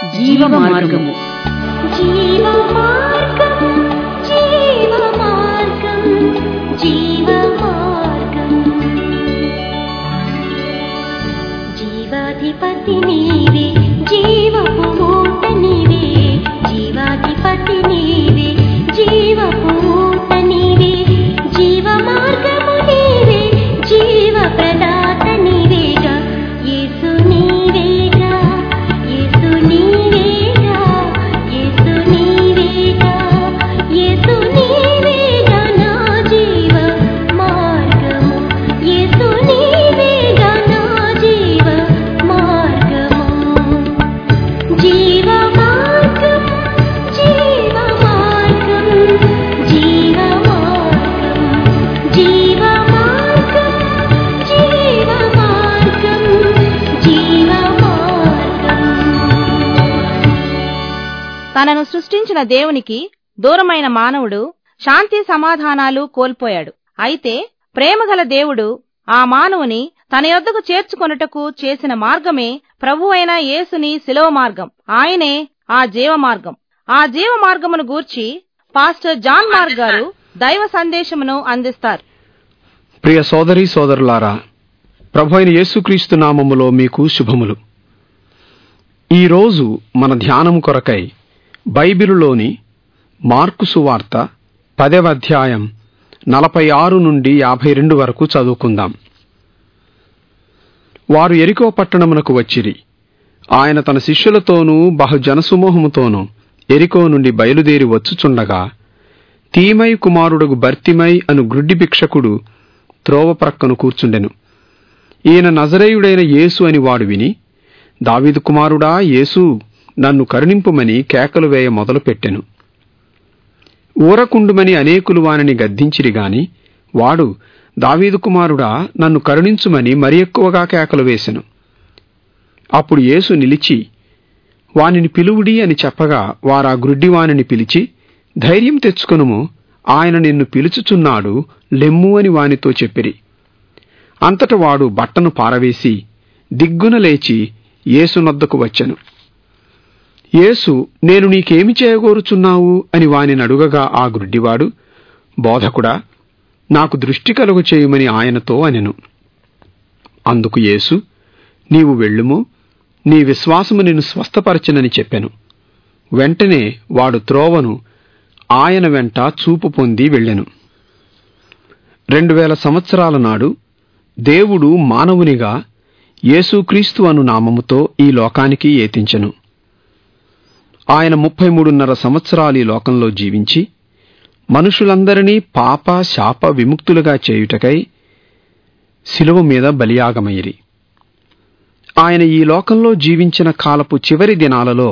జీవ మార్గము జీవమార్గం జీవమార్గం జీవమార్గం జీవాధిపతి నీవే జీవపు ఊట నీవే జీవాధిపతి నీవే జీవపు ఊట నీవే జీవమార్గము నీవే జీవ ప్రదాత నీవేగా యేసు నీవేగా యేసు నీవేగా యేసు నీవేగా యేసు నీవేగా నా జీవ మార్గము యేసు నీవేగా నా జీవ మార్గము జీవ మార్గం జీవ మార్గం జీవ మార్గం జీవ మార్గం జీవ మార్గం జీవ మార్గం తనను సృష్టించిన దేవునికి దూరమైన మానవుడు శాంతి సమాధానాలు కోల్పోయాడు అయితే ప్రేమగల దేవుడు ఆ మానవుని తన యొద్దకు చేర్చుకొనుటకు చేసిన మార్గమే ప్రభు అయిన యేసుని శిలోవ మార్గం ఆయనే ఆ జీవ మార్గం ఆ జీవ మార్గమును గూర్చి పాస్టర్ జాన్ మార్క్ గారు దైవ సందేశమును అందిస్తారు ప్రియ సోదరి సోదరులారా ప్రభు అయిన యేసుక్రీస్తు నామములో మీకు శుభములు ఈరోజు మన ధ్యానం కొరకై బైబిలులోని మార్కు సువార్త పదవ అధ్యాయం నలభై ఆరు నుండి యాభై రెండు వరకు చదువుకుందాం వారు ఎరికో పట్టణమునకు వచ్చిరి ఆయన తన శిష్యులతోనూ బహుజనసమూహముతోనూ ఎరికో నుండి బయలుదేరి వచ్చుచుండగా తీమై కుమారుడుగు బర్తిమై అను గ్రుడ్డి భిక్షకుడు త్రోవ ప్రక్కను కూర్చుండెను ఈయన నజరేయుడైన యేసు అని వాడు విని దావీదు కుమారుడా యేసు నన్ను కరుణింపుమని కేకలు వేయ మొదలుపెట్టెను ఊరకుండుమని అనేకులు వానిని గద్దించిరి గాని వాడు దావీదు కుమారుడా నన్ను కరుణించుమని మరి ఎక్కువగా కేకలు వేసెను అప్పుడు యేసు నిలిచి వానిని పిలువుడి అని చెప్పగా వారా గ్రుడ్డివానిని పిలిచి ధైర్యం తెచ్చుకొనుము ఆయన నిన్ను పిలుచుచున్నాడు లెమ్ము అని వానితో చెప్పిరి అంతట వాడు బట్టను పారవేసి దిగ్గున లేచి యేసునొద్దకు వచ్చెను యేసు నేను నీకేమి చేయగోరుచున్నావు అని వానిని అడుగగా ఆ గ్రుడ్డివాడు బోధకుడా నాకు దృష్టి కలుగు చేయమని ఆయనతో అనెను అందుకు యేసు నీవు వెళ్ళుము నీ విశ్వాసము నిన్ను స్వస్థపరచనని చెప్పెను వెంటనే వాడు త్రోవను ఆయన వెంట చూపు పొంది వెళ్ళెను రెండు వేల సంవత్సరాల నాడు దేవుడు మానవునిగా యేసుక్రీస్తు అను నామముతో ఈ లోకానికి ఏతించెను ఆయన ముప్పై మూడున్నర సంవత్సరాలు ఈ లోకంలో జీవించి మనుషులందరినీ పాప శాప విముక్తులుగా చేయుటకై శిలువ మీద బలియాగమయిరి ఆయన ఈ లోకంలో జీవించిన కాలపు చివరి దినాలలో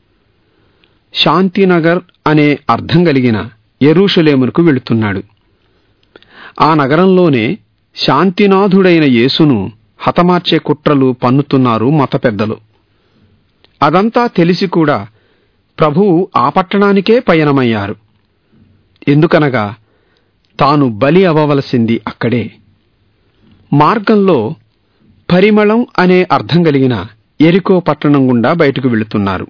శాంతినగర్ అనే అర్థం కలిగిన ఎరూషలేమునకు వెళుతున్నాడు ఆ నగరంలోనే శాంతినాథుడైన యేసును హతమార్చే కుట్రలు పన్నుతున్నారు మత పెద్దలు అదంతా తెలిసి కూడా ప్రభువు ఆ పట్టణానికే పయనమయ్యారు ఎందుకనగా తాను బలి అవ్వవలసింది అక్కడే మార్గంలో పరిమళం అనే అర్థం కలిగిన ఎరికో పట్టణం గుండా బయటకు వెళుతున్నారు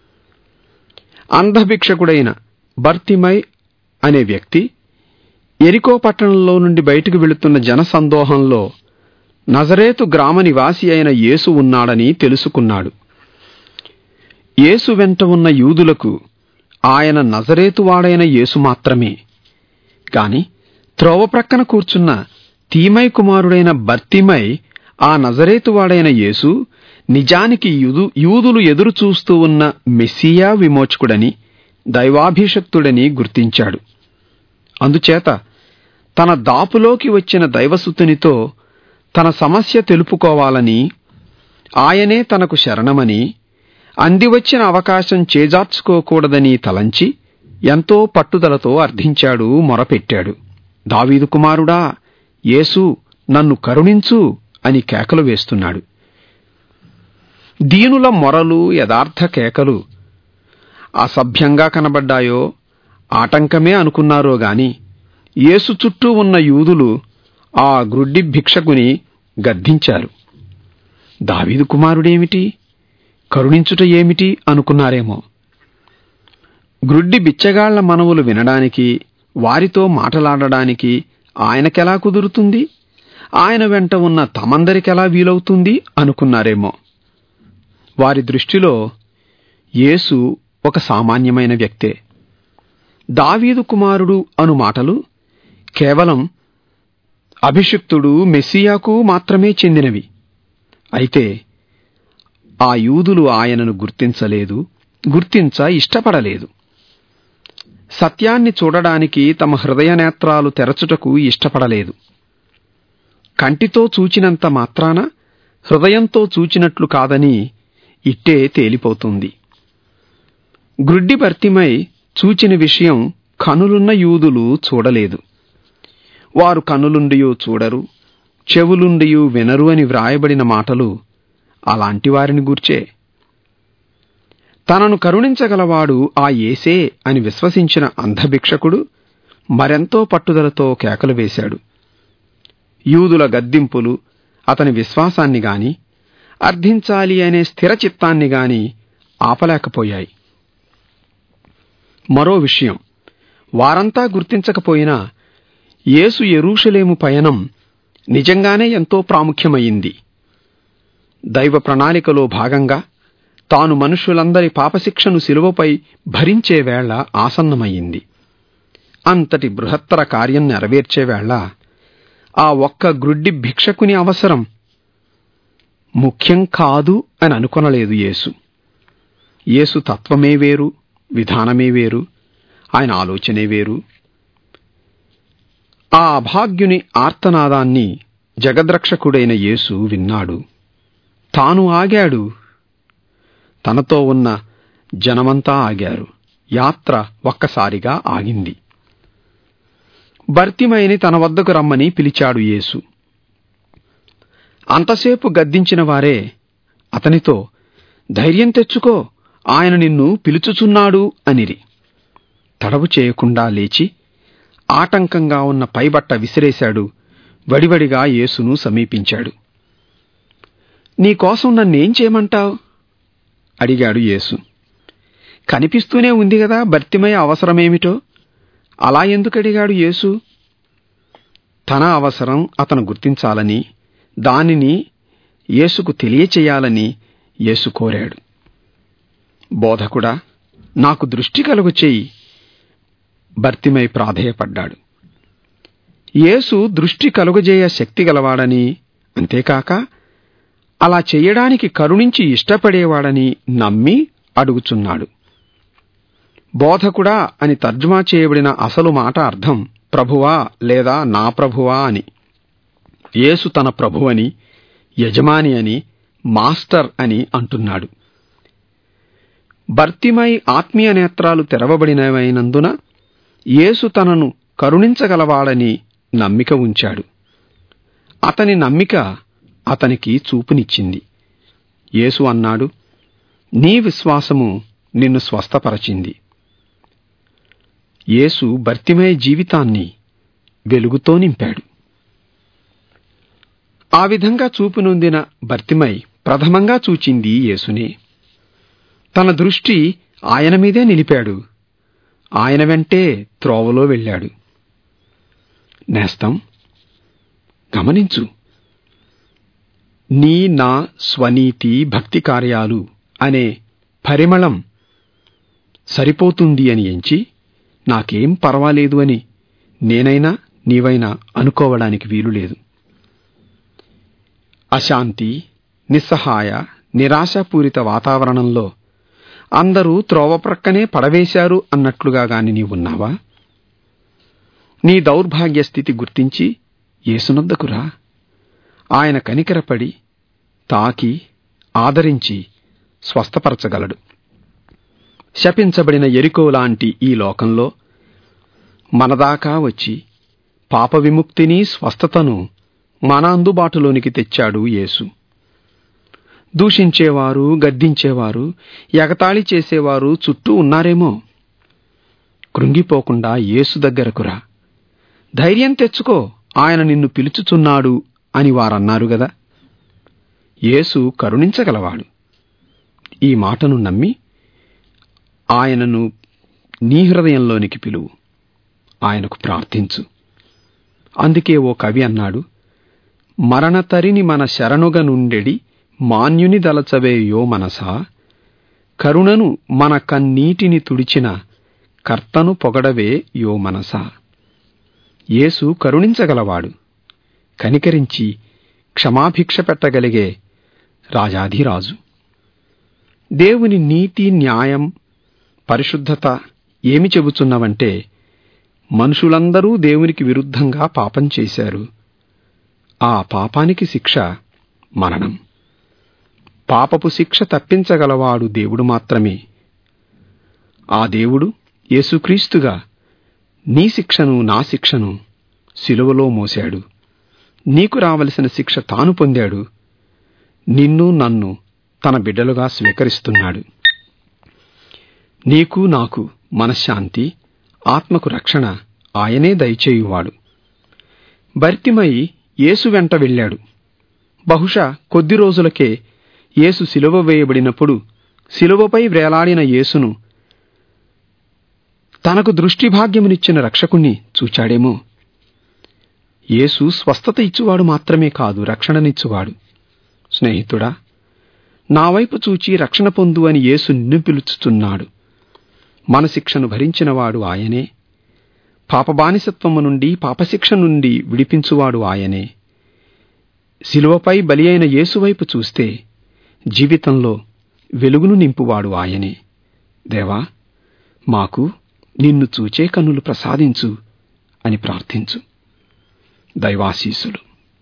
అంధభిక్షకుడైన బర్తిమై అనే వ్యక్తి ఎరికో పట్టణంలో నుండి బయటకు వెళుతున్న జనసందోహంలో నజరేతు గ్రామ నివాసి అయిన యేసు ఉన్నాడని తెలుసుకున్నాడు యేసు వెంట ఉన్న యూదులకు ఆయన నజరేతువాడైన యేసు మాత్రమే కాని త్రోవ ప్రక్కన కూర్చున్న తీమై కుమారుడైన బర్తిమై ఆ నజరేతువాడైన యేసు నిజానికి యూదు యూదులు ఎదురు చూస్తూ ఉన్న మెస్సియా విమోచకుడని దైవాభిషక్తుడని గుర్తించాడు అందుచేత తన దాపులోకి వచ్చిన దైవసుతునితో తన సమస్య తెలుపుకోవాలని ఆయనే తనకు శరణమని అందివచ్చిన అవకాశం చేజార్చుకోకూడదని తలంచి ఎంతో పట్టుదలతో అర్థించాడు మొరపెట్టాడు దావీదు కుమారుడా యేసు నన్ను కరుణించు అని కేకలు వేస్తున్నాడు దీనుల మొరలు యథార్థ కేకలు అసభ్యంగా కనబడ్డాయో ఆటంకమే అనుకున్నారో గాని యేసు చుట్టూ ఉన్న యూదులు ఆ గ్రుడ్డి భిక్షకుని గద్దించారు దావీదు కుమారుడేమిటి కరుణించుట ఏమిటి అనుకున్నారేమో గ్రుడ్డి బిచ్చగాళ్ల మనవులు వినడానికి వారితో మాటలాడడానికి ఆయనకెలా కుదురుతుంది ఆయన వెంట ఉన్న తమందరికెలా వీలవుతుంది అనుకున్నారేమో వారి దృష్టిలో యేసు ఒక సామాన్యమైన వ్యక్తే దావీదు కుమారుడు అను మాటలు కేవలం అభిషిక్తుడు మెస్సియాకు మాత్రమే చెందినవి అయితే ఆ యూదులు ఆయనను గుర్తించలేదు గుర్తించ ఇష్టపడలేదు సత్యాన్ని చూడడానికి తమ హృదయ నేత్రాలు తెరచుటకు ఇష్టపడలేదు కంటితో చూచినంత మాత్రాన హృదయంతో చూచినట్లు కాదని ఇట్టే తేలిపోతుంది గ్రుడ్డి భర్తిమై చూచిన విషయం కనులున్న యూదులు చూడలేదు వారు కనులుండియో చూడరు చెవులుండియో వినరు అని వ్రాయబడిన మాటలు అలాంటి వారిని గూర్చే తనను కరుణించగలవాడు ఆ ఏసే అని విశ్వసించిన అంధభిక్షకుడు మరెంతో పట్టుదలతో కేకలు వేశాడు యూదుల గద్దింపులు అతని విశ్వాసాన్ని గాని అర్థించాలి అనే స్థిర చిత్తాన్ని గాని ఆపలేకపోయాయి మరో విషయం వారంతా గుర్తించకపోయినా యేసు ఎరూషలేము పయనం నిజంగానే ఎంతో ప్రాముఖ్యమయ్యింది దైవ ప్రణాళికలో భాగంగా తాను మనుషులందరి పాపశిక్షను శిలువపై భరించే వేళ ఆసన్నమయ్యింది అంతటి బృహత్తర కార్యం నెరవేర్చే వేళ ఆ ఒక్క గ్రుడ్డి భిక్షకుని అవసరం ముఖ్యం కాదు అని అనుకొనలేదు యేసు యేసు తత్వమే వేరు విధానమే వేరు ఆయన ఆలోచనే వేరు ఆ అభాగ్యుని ఆర్తనాదాన్ని జగద్రక్షకుడైన యేసు విన్నాడు తాను ఆగాడు తనతో ఉన్న జనమంతా ఆగారు యాత్ర ఒక్కసారిగా ఆగింది భర్తిమైని తన వద్దకు రమ్మని పిలిచాడు యేసు అంతసేపు గద్దించిన వారే అతనితో ధైర్యం తెచ్చుకో ఆయన నిన్ను పిలుచుచున్నాడు అనిరి తడవు చేయకుండా లేచి ఆటంకంగా ఉన్న పైబట్ట విసిరేశాడు వడివడిగా యేసును సమీపించాడు నీకోసం నన్నేం చేయమంటావు అడిగాడు యేసు కనిపిస్తూనే ఉంది కదా భర్తిమయ అవసరమేమిటో అలా ఎందుకు అడిగాడు యేసు తన అవసరం అతను గుర్తించాలని దానిని యేసుకు తెలియచేయాలని యేసు కోరాడు బోధకుడా నాకు దృష్టి కలుగు చేయి భర్తిమై ప్రాధేయపడ్డాడు యేసు దృష్టి కలుగజేయ శక్తి గలవాడని అంతేకాక అలా చెయ్యడానికి కరుణించి ఇష్టపడేవాడని నమ్మి అడుగుచున్నాడు బోధకుడా అని తర్జుమా చేయబడిన అసలు మాట అర్థం ప్రభువా లేదా నా ప్రభువా అని యేసు తన ప్రభువని యజమాని అని మాస్టర్ అని అంటున్నాడు భర్తిమై ఆత్మీయ నేత్రాలు తెరవబడినవైనందున యేసు తనను కరుణించగలవాడని నమ్మిక ఉంచాడు అతని నమ్మిక అతనికి చూపునిచ్చింది యేసు అన్నాడు నీ విశ్వాసము నిన్ను స్వస్థపరచింది యేసు భర్తిమయ జీవితాన్ని వెలుగుతో నింపాడు ఆ విధంగా చూపు నొందిన భర్తిమై ప్రథమంగా చూచింది యేసునే తన దృష్టి ఆయన మీదే నిలిపాడు ఆయన వెంటే త్రోవలో వెళ్ళాడు నేస్తం గమనించు నీ నా స్వనీతి భక్తి కార్యాలు అనే పరిమళం సరిపోతుంది అని ఎంచి నాకేం పర్వాలేదు అని నేనైనా నీవైనా అనుకోవడానికి వీలు లేదు అశాంతి నిస్సహాయ నిరాశాపూరిత వాతావరణంలో అందరూ త్రోవ ప్రక్కనే పడవేశారు అన్నట్లుగా గాని నీవున్నావా నీ దౌర్భాగ్య స్థితి గుర్తించి ఏసునొద్దకురా ఆయన కనికరపడి తాకి ఆదరించి స్వస్థపరచగలడు శపించబడిన ఎరికో లాంటి ఈ లోకంలో మనదాకా వచ్చి పాప విముక్తిని స్వస్థతను మన అందుబాటులోనికి తెచ్చాడు యేసు దూషించేవారు గద్దించేవారు ఎగతాళి చేసేవారు చుట్టూ ఉన్నారేమో కృంగిపోకుండా యేసు దగ్గరకు రా ధైర్యం తెచ్చుకో ఆయన నిన్ను పిలుచుచున్నాడు అని వారన్నారు గదా యేసు కరుణించగలవాడు ఈ మాటను నమ్మి ఆయనను నీ హృదయంలోనికి పిలువు ఆయనకు ప్రార్థించు అందుకే ఓ కవి అన్నాడు మరణతరిని మన శరణుగ నుండెడి మాన్యుని దలచవే యో మనసా కరుణను మన కన్నీటిని తుడిచిన కర్తను పొగడవే యో మనసా యేసు కరుణించగలవాడు కనికరించి క్షమాభిక్ష పెట్టగలిగే రాజాధిరాజు దేవుని నీతి న్యాయం పరిశుద్ధత ఏమి చెబుతున్నవంటే మనుషులందరూ దేవునికి విరుద్ధంగా పాపం చేశారు ఆ పాపానికి శిక్ష మరణం పాపపు శిక్ష తప్పించగలవాడు దేవుడు మాత్రమే ఆ దేవుడు యేసుక్రీస్తుగా నీ శిక్షను నా శిక్షను సిలువలో మోశాడు నీకు రావలసిన శిక్ష తాను పొందాడు నిన్ను నన్ను తన బిడ్డలుగా స్వీకరిస్తున్నాడు నీకు నాకు మనశ్శాంతి ఆత్మకు రక్షణ ఆయనే దయచేయువాడు భర్తిమై యేసు వెంట వెళ్ళాడు బహుశా కొద్ది రోజులకే యేసు సిలువ వేయబడినప్పుడు సిలువపై వ్రేలాడిన యేసును తనకు దృష్టిభాగ్యమునిచ్చిన రక్షకుణ్ణి చూచాడేమో యేసు స్వస్థత ఇచ్చువాడు మాత్రమే కాదు రక్షణనిచ్చువాడు స్నేహితుడా నా వైపు చూచి రక్షణ పొందు అని యేసు నిన్ను పిలుచుతున్నాడు మన శిక్షను భరించినవాడు ఆయనే పాపబానిసత్వము నుండి పాపశిక్ష నుండి విడిపించువాడు ఆయనే శిలువపై బలి అయిన యేసువైపు చూస్తే జీవితంలో వెలుగును నింపువాడు ఆయనే దేవా మాకు నిన్ను చూచే కన్నులు ప్రసాదించు అని ప్రార్థించు దైవాశీసులు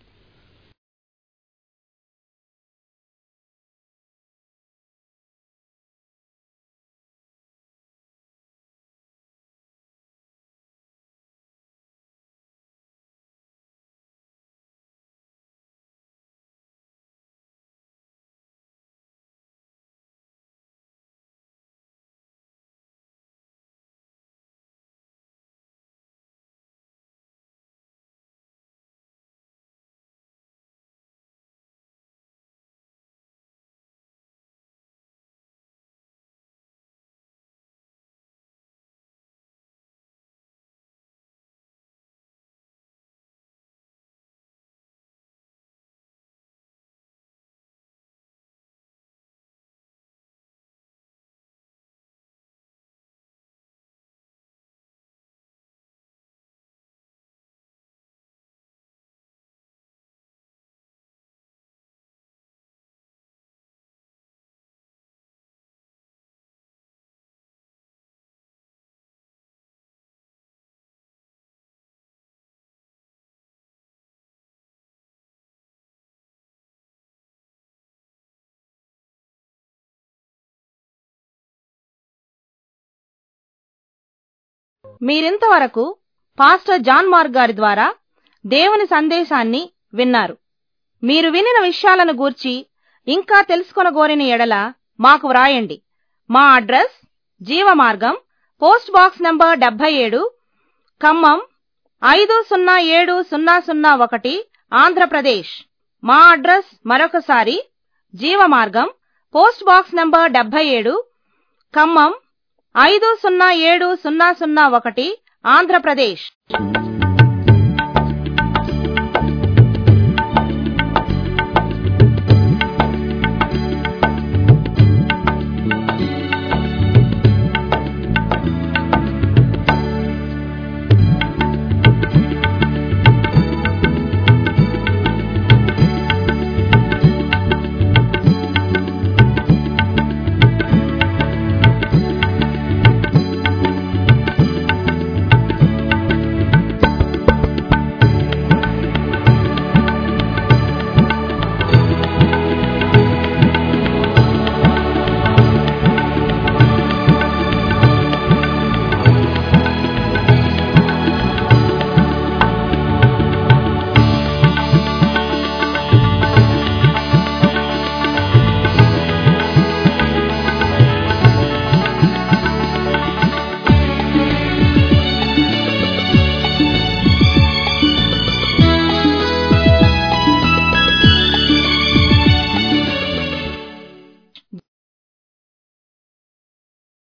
మీరింతవరకు పాస్టర్ జాన్ మార్క్ గారి ద్వారా దేవుని సందేశాన్ని విన్నారు మీరు వినిన విషయాలను గూర్చి ఇంకా తెలుసుకొనగోరిన ఎడల మాకు వ్రాయండి మా address Jeevamargam post box number డెబ్బై ఏడు ఖమ్మం ఐదు సున్నా ఏడు సున్నా సున్నా ఒకటి ఆంధ్రప్రదేశ్ మా అడ్రస్ మరొకసారి జీవమార్గం పోస్ట్ బాక్స్ నంబర్ డెబ్బై ఏడు ఖమ్మం ఐదు సున్నా ఏడు సున్నా సున్నా ఒకటి ఆంధ్రప్రదేశ్